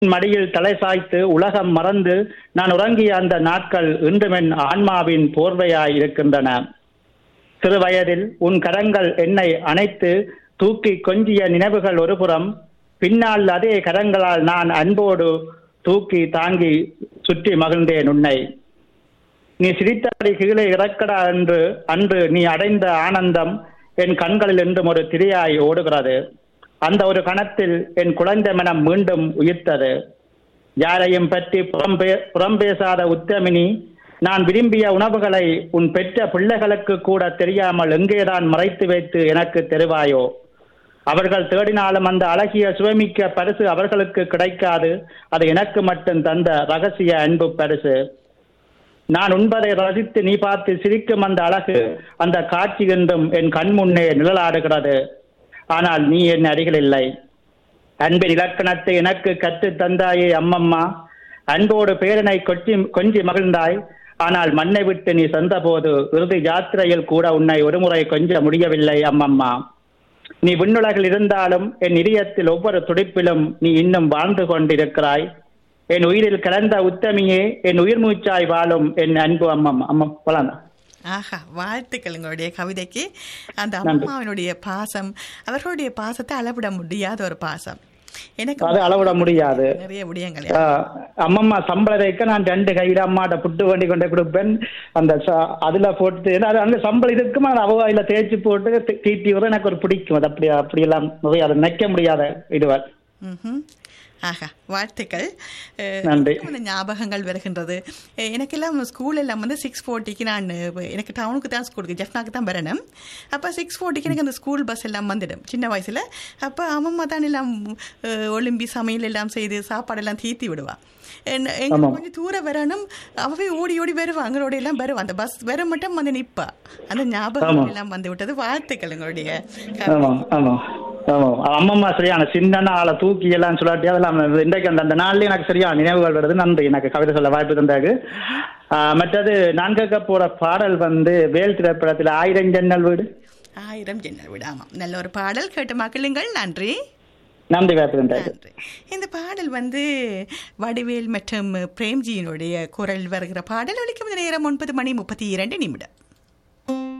மடியில் தலை சாய்த்து உலகம் மறந்து நான் உறங்கிய அந்த நாட்கள் இன்றும் என் ஆன்மாவின் போர்வையாய் இருக்கின்றன சிறு வயதில் உன் கரங்கள் என்னை அணைத்து தூக்கி கொஞ்சிய நினைவுகள் ஒருபுறம் பின்னால் அதே கரங்களால் நான் அன்போடு தூக்கி தாங்கி சுற்றி மகிழ்ந்தேன் உன்னை நீ சிரித்தாடி கீழே இறக்கடா என்று அன்று நீ அடைந்த ஆனந்தம் என் கண்களில் என்றும் ஒரு திரையாய் ஓடுகிறது அந்த ஒரு கணத்தில் என் குழந்தை மனம் மீண்டும் உயிர்த்தது யாரையும் பற்றி புறம்பே புறம்பேசாத உத்தமினி நான் விரும்பிய உணவுகளை உன் பெற்ற பிள்ளைகளுக்கு கூட தெரியாமல் எங்கேதான் மறைத்து வைத்து எனக்கு தெருவாயோ அவர்கள் தேடினாலும் அந்த அழகிய சுவைமிக்க பரிசு அவர்களுக்கு கிடைக்காது அது எனக்கு மட்டும் தந்த ரகசிய அன்பு பரிசு நான் உண்பதை ரசித்து நீ பார்த்து சிரிக்கும் அந்த அழகு அந்த காட்சி என்றும் என் கண் முன்னே நிழலாடுகிறது ஆனால் நீ என் அருகில் இல்லை அன்பின் இலக்கணத்தை எனக்கு கற்றுத் தந்தாயே அம்மம்மா அன்போடு பேரனை கொச்சி கொஞ்சி மகிழ்ந்தாய் ஆனால் மண்ணை விட்டு நீ சென்றபோது இறுதி யாத்திரையில் கூட உன்னை ஒருமுறை கொஞ்ச முடியவில்லை அம்மம்மா நீ விண்ணுலகில் இருந்தாலும் என் இதயத்தில் ஒவ்வொரு துடிப்பிலும் நீ இன்னும் வாழ்ந்து கொண்டிருக்கிறாய் என் உயிரில் கலந்த உத்தமியே என் உயிர் மூச்சாய் வாழும் என் அன்பு அம்மம் அம்மம் போலாம் ஆஹா வாழ்த்துக்கள் உங்களுடைய கவிதைக்கு அந்த நன்றி. அம்மாவினுடைய பாசம் அவர்களுடைய பாசத்தை அளவிட முடியாத ஒரு பாசம் எனக்கு அது அளவிட முடியாது நிறைய விடயங்கள் ஆஹ் அம்மம்மா சம்பளத்தைக்க நான் ரெண்டு கையில அம்மாட்ட புட்டு வண்டி கொண்டு கொடுப்பேன் அந்த ச- அதுல போட்டு ஏன்னா அது அங்க சம்பளம் இருக்கும் அது அவகாயில தேய்ச்சி போட்டு தீ- தீட்டி வர எனக்கு ஒரு பிடிக்கும் அது அப்படி அப்படியெல்லாம் நிறைய அதை நினைக்க முடியாத இதுவல் ம்ஹும். ஆஹா வாழ்த்துக்கள் அஹ், நன்றி. இன்னும் இந்த ஞாபகங்கள் வருகின்றது அஹ், எனக்கெல்லாம் ஸ்கூல் எல்லாம் வந்து சிக்ஸ் ஃபோர்ட்டிக்கு நான் அஹ், எனக்கு டவுனுக்கு தான் ஸ்கூலுக்கு ஜெஃப்னாக்கு தான் வரணும் அப்போ சிக்ஸ் ஃபோர்ட்டிக்கு எனக்கு அந்த ஸ்கூல் பஸ் எல்லாம் வந்துடும் சின்ன வயசில் அப்போ அம்மம்மா தான் எல்லாம் அஹ், ஒலிம்பி சமையல் எல்லாம் செய்து சாப்பாடெல்லாம் தீத்தி விடுவா என்ன- எங்க ஆமாம். கொஞ்சம் தூரம் வரணும் அவவே ஓடி ஓடி வருவா அங்களோட எல்லாம் வருவா அந்த பஸ் வர மட்டும் வந்து நிப்பா அந்த ஞாபகம் ஆமாம். எல்லாம் வந்து விட்டது வாழ்த்துக்கள் உங்களுடைய ஆமா ஆமா ஆமா அம்மம்மா சரியான சின்ன ஆளை தூக்கி எல்லாம் சொல்லாட்டி அதெல்லாம் இன்றைக்கு அந்த அந்த நாள்லயே எனக்கு சரியான நினைவுகள் வருது நன்றி எனக்கு கவிதை சொல்ல வாய்ப்பு தந்தாக்கு ஆஹ் மற்றது நான் கேட்க போற பாடல் வந்து வேல் திரைப்படத்தில் ஆயிரம் ஜன்னல் வீடு ஆயிரம் ஜன்னல் விட ஆமாம் நல்ல ஒரு பாடல் கேட்டு மக்களுங்கள் நன்றி நன்றி வாய்ப்பு தந்தாக்கு நன்றி இந்த பாடல் வந்து வடிவேல் மற்றும் பிரேம்ஜியினுடைய குரல் வருகிற பாடல் ஒலிக்கும் நேரம் ஒன்பது மணி முப்பத்தி இரண்டு நிமிடம்